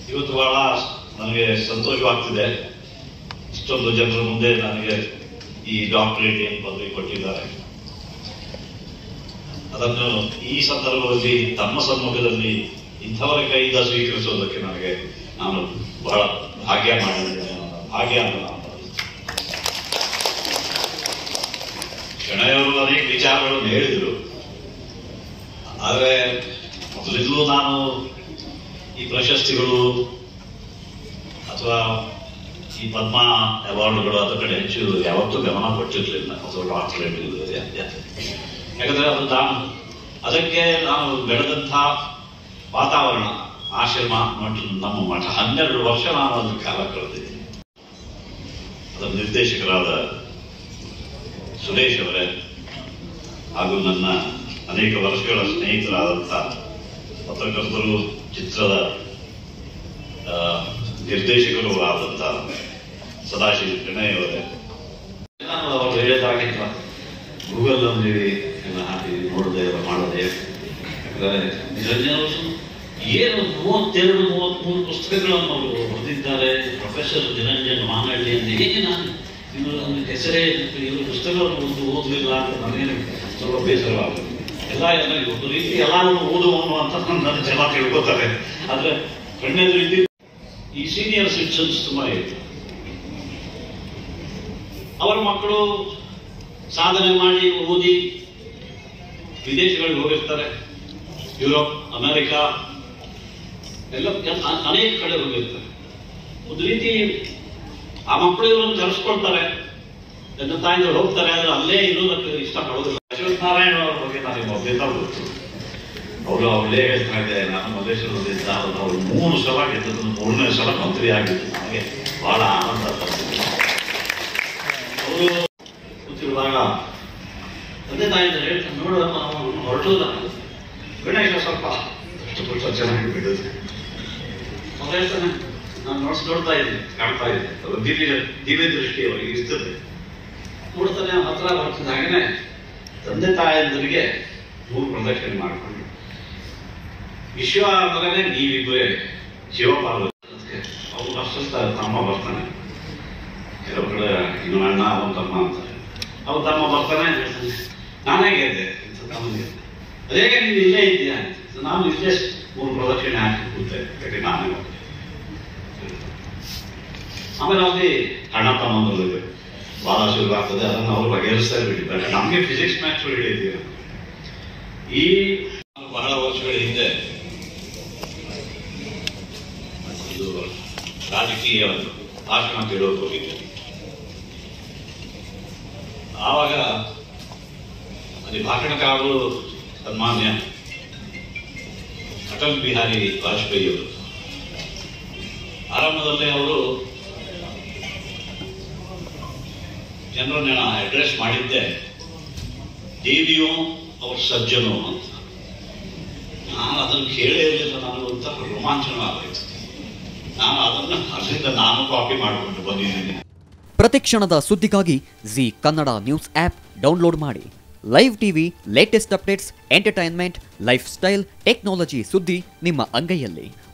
ಇವತ್ತು ಬಹಳ ನನಗೆ ಸಂತೋಷವಾಗ್ತಿದೆ ಇಷ್ಟೊಂದು ಜನರ ಮುಂದೆ ನನಗೆ ಈ ಡಾಕ್ಟರೇಟ್ ಏನು ಪದವಿ ಕೊಟ್ಟಿದ್ದಾರೆ ಅದನ್ನು ಈ ಸಂದರ್ಭದಲ್ಲಿ ತಮ್ಮ ಸಮ್ಮುಖದಲ್ಲಿ ಇಂಥವರ ಕೈಯಿಂದ ಸ್ವೀಕರಿಸೋದಕ್ಕೆ ನನಗೆ ನಾನು ಬಹಳ ಭಾಗ್ಯ ಮಾಡಿದ್ದೇನೆ ನನ್ನ ಭಾಗ್ಯ ಅಂತ ನಾನು ಭಾವಿಸ್ತೇನೆ. ಶೆಣೆಯವರು ಅನೇಕ ವಿಚಾರಗಳನ್ನು ಹೇಳಿದರು ಆದರೆ ಮೊದಲಿಂದಲೂ ನಾನು ಈ ಪ್ರಶಸ್ತಿಗಳು ಅಥವಾ ಈ ಪದ್ಮ ಅವಾರ್ಡ್ಗಳು ಅದರ ಕಡೆ ಹೆಚ್ಚು ಯಾವತ್ತೂ ಗಮನ ಕೊಟ್ಟಿರಲಿಲ್ಲ ಅಥವಾ ಡಾಕ್ಟರೇಟ್ ಯಾಕಂದ್ರೆ ಅದು ನಾನು ಅದಕ್ಕೆ ನಾನು ಬೆಳೆದಂಥ ವಾತಾವರಣ ಆಶ್ರಮ ಮತ್ತು ನಮ್ಮ ಮಠ ಹನ್ನೆರಡು ವರ್ಷ ನಾನು ಅದ್ರ ಕಾಲ ಕಳೆದಿದ್ದೀನಿ ಅದರ ನಿರ್ದೇಶಕರಾದ ಸುರೇಶ್ ಅವರೇ ಹಾಗೂ ನನ್ನ ಅನೇಕ ವರ್ಷಗಳ ಸ್ನೇಹಿತರಾದಂಥ ಪತ್ರಕರ್ತರು ಚಿತ್ರದ ಆ, ನಿರ್ದೇಶಕರು ಆದಂಥ ಸದಾಶಿವ ಪ್ರಣಯ್ ಅವರೇ ನಾನು ಅವರು ಹೇಳಿದಾಗಿಲ್ಲ ಗೂಗಲ್ ನಲ್ಲಿ ಎಲ್ಲ ಹಾಕಿ ನೋಡದೆ ಎಲ್ಲ ಮಾಡದೆ ಯಾಕಂದ್ರೆ ನಿರಂಜನ ಅವರು ಸುಮ್- ಏನು ಮೂವತ್ತೆರಡು ಮೂವತ್ಮೂರು ಪುಸ್ತಕಗಳನ್ನು ಅವರು ಬರೆದಿದ್ದಾರೆ ಪ್ರೊಫೆಸರ್ ನಿರಂಜನ್ ಮಾನಹಳ್ಳಿ ಅಂತ ಹೇಗೆ ನಾನು ಇವರು ನನ್ನ ಹೆಸರೇ ಇವರು ಪುಸ್ತಕಗಳನ್ನು ಒಂದು ಓದಲಿಲ್ಲ ಅಂತ ನನಗೇನು ಸ್ವಲ್ಪ ಬೇಸರವಾಗುತ್ತೆ ಎಲ್ಲ ಎಲ್ಲ ಒಂದು ರೀತಿ ಎಲ್ಲರೂ ಓದುವನು ಅಂತ ನನ್ನ ಜನ ತಿಳ್ಕೊತಾರೆ ಆದ್ರೆ ಕಣ್ಣೆದು ರೀತಿ ಈ ಸೀನಿಯರ್ ಸಿಟಿಸನ್ಸ್ ತುಂಬಾ ಇದೆ ಅವರ ಮಕ್ಕಳು ಸಾಧನೆ ಮಾಡಿ ಓದಿ ವಿದೇಶಗಳಿಗೆ ಹೋಗಿರ್ತಾರೆ ಯುರೋಪ್ ಅಮೆರಿಕ ಎಲ್ಲ ಅ- ಅನೇಕ ಕಡೆ ಹೋಗಿರ್ತಾರೆ ಒಂದು ರೀತಿ ಆ ಮಕ್ಕಳು ಇವರನ್ನು ಕರೆಸ್ಕೊಳ್ತಾರೆ ನನ್ನ ತಾಯಿಗಳು ಹೋಗ್ತಾರೆ ಆದ್ರೆ ಅಲ್ಲೇ ಇರೋದಕ್ಕೆ ಇಷ್ಟಪಡೋದಿಲ್ಲ ಅಶ್ವತ್ಥನಾರಾಯಣ ಅವರ ಬಗ್ಗೆ ನನಗೆ ಮೊದಲಿಂದ ಗೊತ್ತು ಅವರು ಅವಳೇ ಹೇಳ್ತಾ ಇದ್ದೆ ನಾನು ಮಲ್ಲೇಶ್ವರದಿಂದ ಅವರು ಮೂರು ಸಲ ಗೆದ್ದದ್ದು ಮೂರನೇ ಸಲ ಮಂತ್ರಿ ಆಗಿದ್ದು ನನಗೆ ಬಹಳ ಆನಂದ ತಂದಿದೆ ಅವರು ಕೂತಿರುವಾಗ ತಂದೆ ತಾಯಿಯಿಂದ ಹೇಳ್ತಾರೆ ನೋಡು ಅವನು ಹೊರಟೋದ ಗಣೇಶ ಸ್ವಲ್ಪ ಅಷ್ಟು ಪುರುಷ ಚೆನ್ನಾಗಿ ಬಿಡೋದು ಅವ್ರು ಹೇಳ್ತಾನೆ ನಾನು ನೋಡ್ಸ್ ನೋಡ್ತಾ ಇದ್ದೀನಿ ಕಾಣ್ತಾ ಇದ್ದೀನಿ ಅದು ದಿವ್ಯ ದಿವ್ಯ ದೃಷ್ಟಿ ಅವರಿಗೆ ಇರ್ತದೆ ನೋಡ್ತಾನೆ ಅವ್ನ ಹತ್ರ ಬರ್ತಿದ್ದ ಹಾಗೇನೆ ತಂದೆ ತಾಯಂದರಿಗೆ ಮೂರು ಪ್ರದಕ್ಷಿಣೆ ಮಾಡಿಕೊಂಡು ವಿಶ್ವ ಮಗನೇ ನೀವಿಬ್ಬರೇ ಶಿವಪಾರ್ವತಿ ಅವ್ರು ಬರ್ಸ್ತಾರೆ ತಮ್ಮ ಬರ್ತಾನೆ ಕೆಲವು ಕಡೆ ಇನ್ನು ಅಣ್ಣ ಅವನ ತಮ್ಮ ಅಂತಾರೆ ಅವ್ರ ತಮ್ಮ ಬರ್ತಾನೆ ಹೇಳ್ತಾನೆ ನಾನೇ ಗೆದ್ದೆ ಅಂತ ತಮ್ಮ ಗೆದ್ದೆ ಅದೇಗೆ ನೀನು ಇಲ್ಲೇ ಇದ್ದೀಯಾ ಅಂತ ನಾನು ಇಲ್ಲೇ ಮೂರು ಪ್ರದಕ್ಷಿಣೆ ಹಾಕಿ ಕೂತೆ ಯಾಕೆ ನಾನೇ ಹೋದೆ ಆಮೇಲೆ ಅಲ್ಲಿ ಅಣ್ಣ ತಮ್ಮಂದಿರಲಿದೆ ಬಹಳ ಶುರುವಾಗ್ತದೆ ಅದನ್ನು ಅವರು ಬಗೆಹರಿಸ್ತಾ ಬಿಟ್ಟಿದ್ದಾರೆ ನಮಗೆ ಫಿಸಿಕ್ಸ್ ಮ್ಯಾಥ್ಸ್ ಹೇಳಿದ್ದೀರ ಈ ಬಹಳ ವರ್ಷಗಳ ಹಿಂದೆ ಇದು ರಾಜಕೀಯ ಭಾಷಣ ಕೇಳೋಕೆ ಹೋಗಿದ್ದೆ ಆವಾಗ ಅಲ್ಲಿ ಭಾಷಣಕಾರರು ಸನ್ಮಾನ್ಯ ಅಟಲ್ ಬಿಹಾರಿ ವಾಜಪೇಯಿ ಅವರು ಆರಂಭದಲ್ಲೇ ಅವರು ಜನರನ್ನ ಅಡ್ರೆಸ್ ಮಾಡಿದ್ದೆ ದೇವಿಯೋ ಅವ್ರ ಸಜ್ಜನೋ ಅಂತ ನಾನು ಅದನ್ನು ಕೇಳೇ ಇರಲಿಲ್ಲ ನನಗೆ ಒಂಥರ ರೋಮಾಂಚನವಾಗೋಯ್ತು ನಾನು ಅದನ್ನು ಅದರಿಂದ ನಾನು ಕಾಪಿ ಮಾಡಿಕೊಂಡು ಬಂದಿದ್ದೀನಿ ಪ್ರತಿಕ್ಷಣದ ಸುದ್ದಿಗಾಗಿ Zee Kannada news app download ಮಾಡಿ live TV latest updates entertainment lifestyle technology ಸುದ್ದಿ ನಿಮ್ಮ ಅಂಗೈಯಲ್ಲಿ